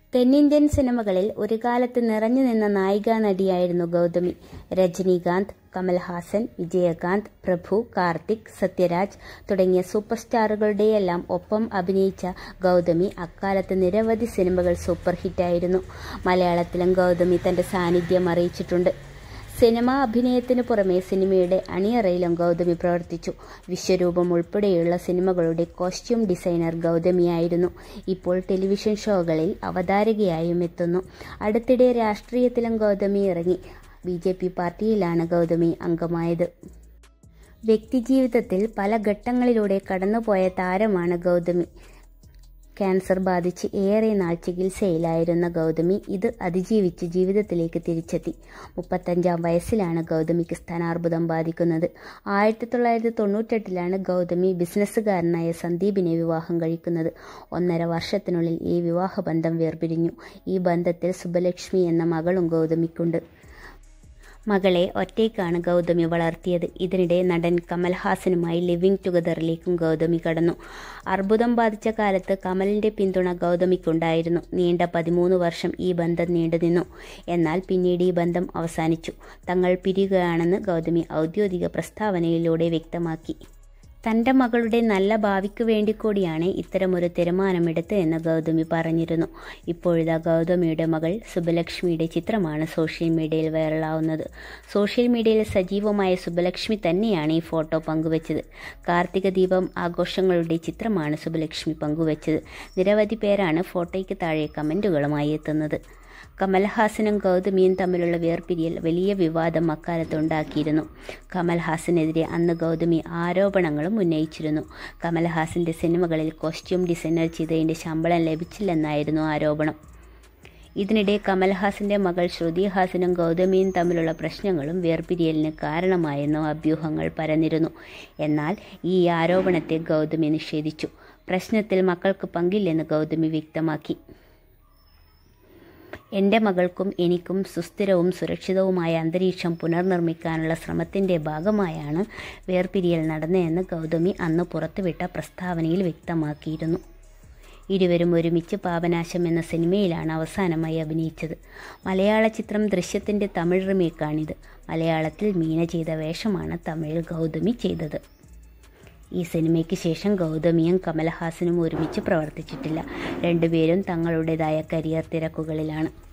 തെന്നിന്ത്യൻ സിനിമകളിൽ ഒരു കാലത്ത് നിറഞ്ഞു നിന്ന നായികാ നടിയായിരുന്നു ഗൗതമി രജനീകാന്ത് കമൽഹാസൻ വിജയകാന്ത് പ്രഭു കാർത്തിക് സത്യരാജ് തുടങ്ങിയ സൂപ്പർ സ്റ്റാറുകളുടെയെല്ലാം ഒപ്പം അഭിനയിച്ച ഗൗതമി അക്കാലത്ത് നിരവധി സിനിമകൾ സൂപ്പർ ഹിറ്റായിരുന്നു മലയാളത്തിലും ഗൗതമി തന്റെ സാന്നിധ്യം അറിയിച്ചിട്ടുണ്ട് സിനിമാ അഭിനയത്തിനു പുറമെ സിനിമയുടെ അണിയറയിലും ഗൗതമി പ്രവർത്തിച്ചു വിശ്വരൂപം ഉൾപ്പെടെയുള്ള സിനിമകളുടെ കോസ്റ്റ്യൂം ഡിസൈനർ ഗൗതമിയായിരുന്നു ഇപ്പോൾ ടെലിവിഷൻ ഷോകളിൽ അവതാരകയായും എത്തുന്നു അടുത്തിടെ രാഷ്ട്രീയത്തിലും ഗൗതമി ഇറങ്ങി ബി ജെ പി പാർട്ടിയിലാണ് ഗൗതമി അംഗമായത് വ്യക്തിജീവിതത്തിൽ പല ഘട്ടങ്ങളിലൂടെ കടന്നുപോയ താരമാണ് ഗൗതമി ക്യാൻസർ ബാധിച്ച് ഏറെ നാൾ ചികിത്സയിലായിരുന്ന ഗൗതമി ഇത് അതിജീവിച്ച് ജീവിതത്തിലേക്ക് തിരിച്ചെത്തി മുപ്പത്തഞ്ചാം വയസ്സിലാണ് ഗൗതമിക്ക് സ്ഥാനാർബുദം ബാധിക്കുന്നത് ആയിരത്തി തൊള്ളായിരത്തി തൊണ്ണൂറ്റെട്ടിലാണ് ഗൗതമി ബിസിനസ്സുകാരനായ സന്ദീപിനെ വിവാഹം കഴിക്കുന്നത് ഒന്നര വർഷത്തിനുള്ളിൽ ഈ വിവാഹബന്ധം വേർപിരിഞ്ഞു ഈ ബന്ധത്തിൽ സുബലക്ഷ്മി എന്ന മകളും ഗൗതമിക്കുണ്ട് മകളെ ഒറ്റയ്ക്കാണ് ഗൗതമി വളർത്തിയത് ഇതിനിടെ നടൻ കമൽഹാസനുമായി ലിവിംഗ് ടുഗദറിലേക്കും ഗൗതമി കടന്നു അർബുദം ബാധിച്ച കാലത്ത് കമലിന്റെ പിന്തുണ ഗൗതമിക്കുണ്ടായിരുന്നു നീണ്ട പതിമൂന്ന് വർഷം ഈ ബന്ധം നീണ്ടുനിന്നു എന്നാൽ പിന്നീട് ഈ ബന്ധം അവസാനിച്ചു തങ്ങൾ പിരിയുകയാണെന്ന് ഗൗതമി ഔദ്യോഗിക പ്രസ്താവനയിലൂടെ വ്യക്തമാക്കി തന്റെ മകളുടെ നല്ല ഭാവിക്കു വേണ്ടി കൂടിയാണ് ഇത്തരമൊരു തീരുമാനമെടുത്ത് എന്ന് ഗൗതമി പറഞ്ഞിരുന്നു ഇപ്പോഴിതാ ഗൗതമിയുടെ മകൾ സുബലക്ഷ്മിയുടെ ചിത്രമാണ് സോഷ്യൽ മീഡിയയിൽ വൈറലാവുന്നത് സോഷ്യൽ മീഡിയയിൽ സജീവമായ സുബലക്ഷ്മി തന്നെയാണ് ഈ ഫോട്ടോ പങ്കുവച്ചത് കാർത്തിക ദീപം ആഘോഷങ്ങളുടെ ചിത്രമാണ് സുബലക്ഷ്മി പങ്കുവച്ചത് നിരവധി പേരാണ് ഫോട്ടോയ്ക്ക് താഴെ കമന്റുകളുമായി എത്തുന്നത് കമൽഹാസനും ഗൗതമിയും തമ്മിലുള്ള വേർപിരിയൽ വലിയ വിവാദം അക്കാലത്തുണ്ടാക്കിയിരുന്നു കമൽഹാസനെതിരെ അന്ന് ഗൗതമി ആരോപണങ്ങളും ഉന്നയിച്ചിരുന്നു കമൽഹാസന്റെ സിനിമകളിൽ കോസ്റ്റ്യൂം ഡിസൈനർ ചെയ്തതിന്റെ ശമ്പളം ലഭിച്ചില്ലെന്നായിരുന്നു ആരോപണം ഇതിനിടെ കമൽഹാസന്റെ മകൾ ശ്രുതിഹാസനും ഗൗതമിയും തമ്മിലുള്ള പ്രശ്നങ്ങളും വേർപിരിയലിന് കാരണമായെന്നും അഭ്യൂഹങ്ങൾ പരന്നിരുന്നു എന്നാൽ ഈ ആരോപണത്തെ ഗൗതമി നിഷേധിച്ചു പ്രശ്നത്തിൽ മക്കൾക്ക് പങ്കില്ലെന്ന് ഗൗതമി വ്യക്തമാക്കി എൻ്റെ മകൾക്കും എനിക്കും സുസ്ഥിരവും സുരക്ഷിതവുമായ അന്തരീക്ഷം പുനർനിർമ്മിക്കാനുള്ള ശ്രമത്തിൻ്റെ ഭാഗമായാണ് വേർപിരിയൽ നടന്നതെന്ന് ഗൗതമി അന്ന് പുറത്തുവിട്ട പ്രസ്താവനയിൽ വ്യക്തമാക്കിയിരുന്നു ഇരുവരും ഒരുമിച്ച് പാപനാശം എന്ന സിനിമയിലാണ് അവസാനമായി അഭിനയിച്ചത് മലയാള ചിത്രം ദൃശ്യത്തിൻ്റെ തമിഴ് റിമേക്കാണിത് മലയാളത്തിൽ മീന ചെയ്ത വേഷമാണ് തമിഴിൽ ഗൗതമി ചെയ്തത് ഈ സിനിമയ്ക്ക് ശേഷം ഗൗതമിയും കമൽഹാസനും ഒരുമിച്ച് പ്രവർത്തിച്ചിട്ടില്ല രണ്ടുപേരും തങ്ങളുടേതായ കരിയർ തിരക്കുകളിലാണ്